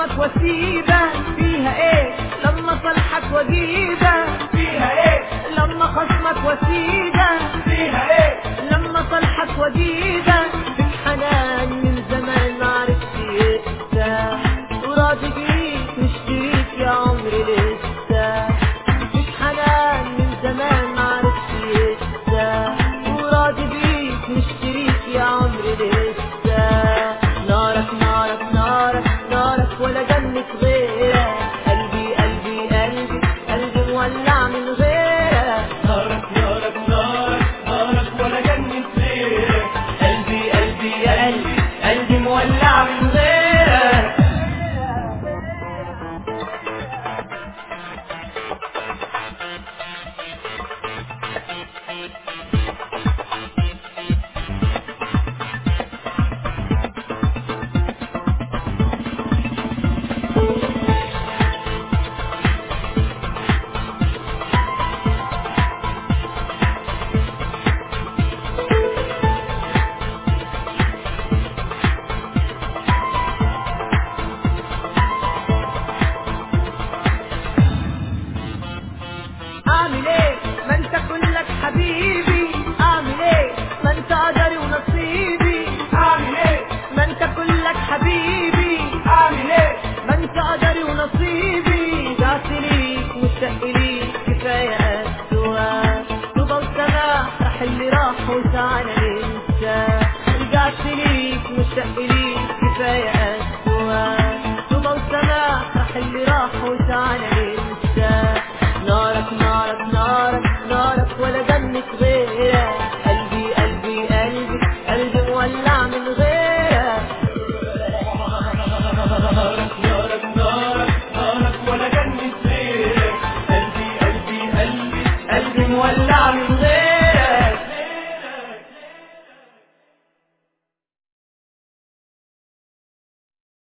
خصمك وسيدة فيها ايه لما صلحك وجيدة فيها ايه لما خصمك وسيدة فيها ايه لما صلحك وجيدة في حنان من زمان ما عرفت يقسى وراضي بيك مشتريك يا عمري لسه في حنان من زمان ما عرفت يقسى وراضي بيك مشتريك يا عمري لسه نارك نارك نارك نارك ولا جنة غيرك قلبي قلبي قلبي قلبي مولع من غيرك نارك نارك نارك نارك ولا جنة غيرك قلبي قلبي يا قلبي قلبي مولع من غيرك اعمل ايه ما انت كلك حبيبي اعمل ايه ما انت قدري ونصيبي اعمل ايه ما انت كلك حبيبي اعمل ايه ما انت قدري ونصيبي ضعت ليك مشتاق ليك كفايه قسوة طوبى وسماح راح اللي راح وتعالى ننسى رجعت ليك مشتاق ليك كفايه قسوة طوبى وسماح راح اللي راح وتعالى ننسى نارك نارك نارك نارك ولا جنة غيرك قلبي قلبي قلبي قلبي مولع من غيرك نارك نارك نارك نارك ولا جنة غيرك قلبي قلبي قلبي قلبي مولع من غيرك